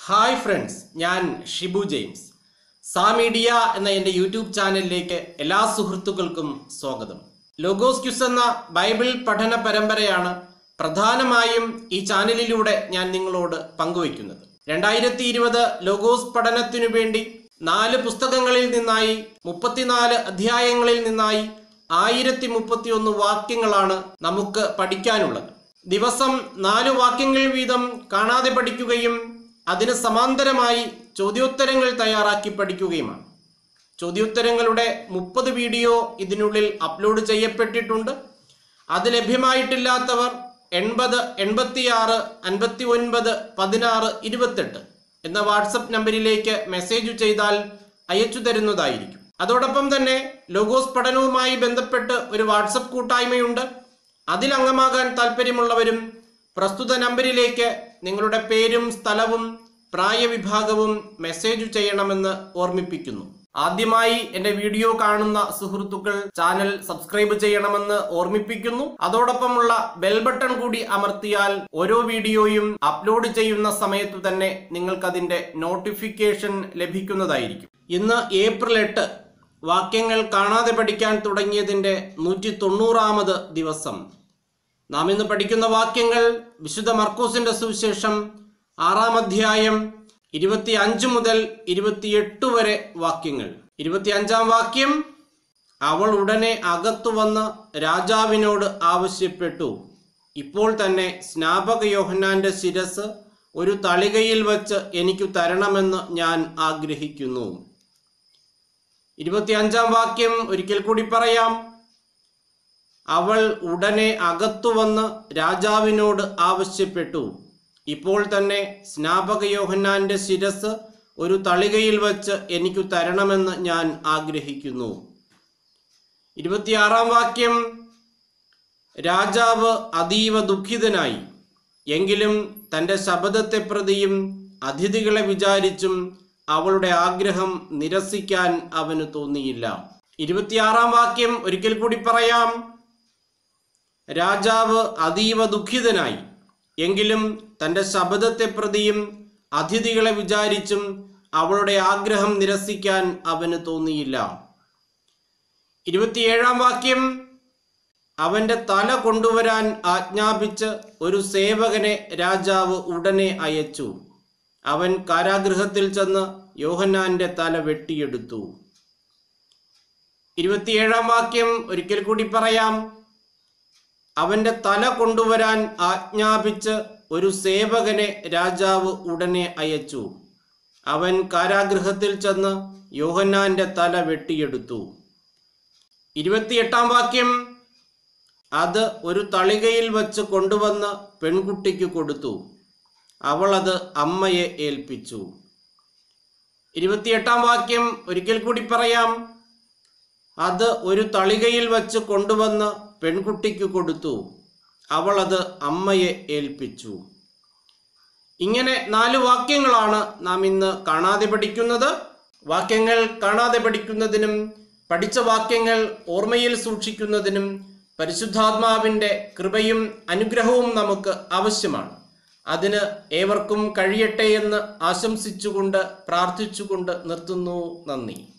hi friends ഞാൻ Shibu James സാ media എന്ന എൻ്റെ യൂട്യൂബ് ചാനലിലേക്ക് എല്ലാ സുഹൃത്തുക്കൾക്കും സ്വാഗതം ലോഗോസ് ക്യുസ് എന്ന ബൈബിൾ പഠന പരമ്പരയാണ് പ്രധാനമായും ഈ ചാനലിലൂടെ ഞാൻ നിങ്ങളോട് പങ്കുവയ്ക്കുന്നത് രണ്ടായിരത്തി ഇരുപത് ലോഗോസ് പഠനത്തിനു വേണ്ടി നാല് പുസ്തകങ്ങളിൽ നിന്നായി മുപ്പത്തിനാല് അധ്യായങ്ങളിൽ നിന്നായി ആയിരത്തി മുപ്പത്തിയൊന്ന് വാക്യങ്ങളാണ് നമുക്ക് പഠിക്കാനുള്ളത് ദിവസം നാല് വാക്യങ്ങൾ വീതം കാണാതെ പഠിക്കുകയും അതിന് സമാന്തരമായി ചോദ്യോത്തരങ്ങൾ തയ്യാറാക്കി പഠിക്കുകയുമാണ് ചോദ്യോത്തരങ്ങളുടെ മുപ്പത് വീഡിയോ ഇതിനുള്ളിൽ അപ്ലോഡ് ചെയ്യപ്പെട്ടിട്ടുണ്ട് അത് ലഭ്യമായിട്ടില്ലാത്തവർ എൺപത് എൺപത്തിയാറ് അൻപത്തി ഒൻപത് പതിനാറ് ഇരുപത്തെട്ട് എന്ന വാട്സപ്പ് നമ്പറിലേക്ക് മെസ്സേജ് ചെയ്താൽ അയച്ചു തരുന്നതായിരിക്കും അതോടൊപ്പം തന്നെ ലോഗോസ് പഠനവുമായി ബന്ധപ്പെട്ട് ഒരു വാട്സപ്പ് കൂട്ടായ്മയുണ്ട് അതിൽ അംഗമാകാൻ താല്പര്യമുള്ളവരും പ്രസ്തുത നമ്പറിലേക്ക് നിങ്ങളുടെ പേരും സ്ഥലവും പ്രായവിഭാഗവും മെസ്സേജ് ചെയ്യണമെന്ന് ഓർമ്മിപ്പിക്കുന്നു ആദ്യമായി എന്റെ വീഡിയോ കാണുന്ന സുഹൃത്തുക്കൾ ചാനൽ സബ്സ്ക്രൈബ് ചെയ്യണമെന്ന് ഓർമ്മിപ്പിക്കുന്നു അതോടൊപ്പമുള്ള ബെൽ ബട്ടൺ കൂടി അമർത്തിയാൽ ഓരോ വീഡിയോയും അപ്ലോഡ് ചെയ്യുന്ന സമയത്തു തന്നെ നിങ്ങൾക്കതിന്റെ നോട്ടിഫിക്കേഷൻ ലഭിക്കുന്നതായിരിക്കും ഇന്ന് ഏപ്രിൽ എട്ട് വാക്യങ്ങൾ കാണാതെ പഠിക്കാൻ തുടങ്ങിയതിന്റെ നൂറ്റി തൊണ്ണൂറാമത് ദിവസം നാം ഇന്ന് പഠിക്കുന്ന വാക്യങ്ങൾ വിശുദ്ധ മർക്കോസിന്റെ സുവിശേഷം ആറാം അധ്യായം ഇരുപത്തി അഞ്ച് മുതൽ ഇരുപത്തിയെട്ട് വരെ വാക്യങ്ങൾ ഇരുപത്തിയഞ്ചാം വാക്യം അവൾ ഉടനെ അകത്തു വന്ന് രാജാവിനോട് ആവശ്യപ്പെട്ടു ഇപ്പോൾ തന്നെ സ്നാപക യോഹന്നാന്റെ ശിരസ് ഒരു തളികയിൽ വച്ച് എനിക്ക് തരണമെന്ന് ഞാൻ ആഗ്രഹിക്കുന്നു ഇരുപത്തിയഞ്ചാം വാക്യം ഒരിക്കൽ കൂടി പറയാം അവൾ ഉടനെ അകത്തു വന്ന് രാജാവിനോട് ആവശ്യപ്പെട്ടു ഇപ്പോൾ തന്നെ സ്നാപക യോഹന്നാന്റെ ശിരസ് ഒരു തളികയിൽ വച്ച് എനിക്ക് തരണമെന്ന് ഞാൻ ആഗ്രഹിക്കുന്നു ഇരുപത്തിയാറാം വാക്യം രാജാവ് അതീവ ദുഃഖിതനായി എങ്കിലും തൻ്റെ ശബദത്തെ പ്രതിയും അതിഥികളെ വിചാരിച്ചും അവളുടെ ആഗ്രഹം നിരസിക്കാൻ അവന് തോന്നിയില്ല ഇരുപത്തിയാറാം വാക്യം ഒരിക്കൽ കൂടി പറയാം രാജാവ് അതീവ ദുഃഖിതനായി എങ്കിലും തൻ്റെ ശബദത്തെ പ്രതിയും അതിഥികളെ വിചാരിച്ചും അവളുടെ ആഗ്രഹം നിരസിക്കാൻ അവന് തോന്നിയില്ല ഇരുപത്തിയേഴാം വാക്യം അവന്റെ തല കൊണ്ടുവരാൻ ആജ്ഞാപിച്ച് ഒരു സേവകനെ രാജാവ് ഉടനെ അയച്ചു അവൻ കാരാഗൃഹത്തിൽ ചെന്ന് യോഹന്നാന്റെ തല വെട്ടിയെടുത്തു ഇരുപത്തിയേഴാം വാക്യം ഒരിക്കൽ കൂടി പറയാം അവന്റെ തല കൊണ്ടുവരാൻ ആജ്ഞാപിച്ച് ഒരു സേവകനെ രാജാവ് ഉടനെ അയച്ചു അവൻ കാരാഗൃഹത്തിൽ ചെന്ന് യോഹന്നാന്റെ തല വെട്ടിയെടുത്തു ഇരുപത്തിയെട്ടാം വാക്യം അത് ഒരു തളികയിൽ വച്ച് കൊണ്ടുവന്ന് പെൺകുട്ടിക്ക് കൊടുത്തു അവൾ അത് അമ്മയെ ഏൽപ്പിച്ചു ഇരുപത്തിയെട്ടാം വാക്യം ഒരിക്കൽ കൂടി പറയാം അത് ഒരു തളികയിൽ വച്ച് കൊണ്ടുവന്ന് പെൺകുട്ടിക്ക് കൊടുത്തു അവൾ അത് അമ്മയെ ഏൽപ്പിച്ചു ഇങ്ങനെ നാല് വാക്യങ്ങളാണ് നാം ഇന്ന് കാണാതെ പഠിക്കുന്നത് വാക്യങ്ങൾ കാണാതെ പഠിക്കുന്നതിനും പഠിച്ച വാക്യങ്ങൾ ഓർമ്മയിൽ സൂക്ഷിക്കുന്നതിനും പരിശുദ്ധാത്മാവിൻ്റെ കൃപയും അനുഗ്രഹവും നമുക്ക് ആവശ്യമാണ് അതിന് ഏവർക്കും കഴിയട്ടെ എന്ന് ആശംസിച്ചുകൊണ്ട് പ്രാർത്ഥിച്ചുകൊണ്ട് നിർത്തുന്നു നന്ദി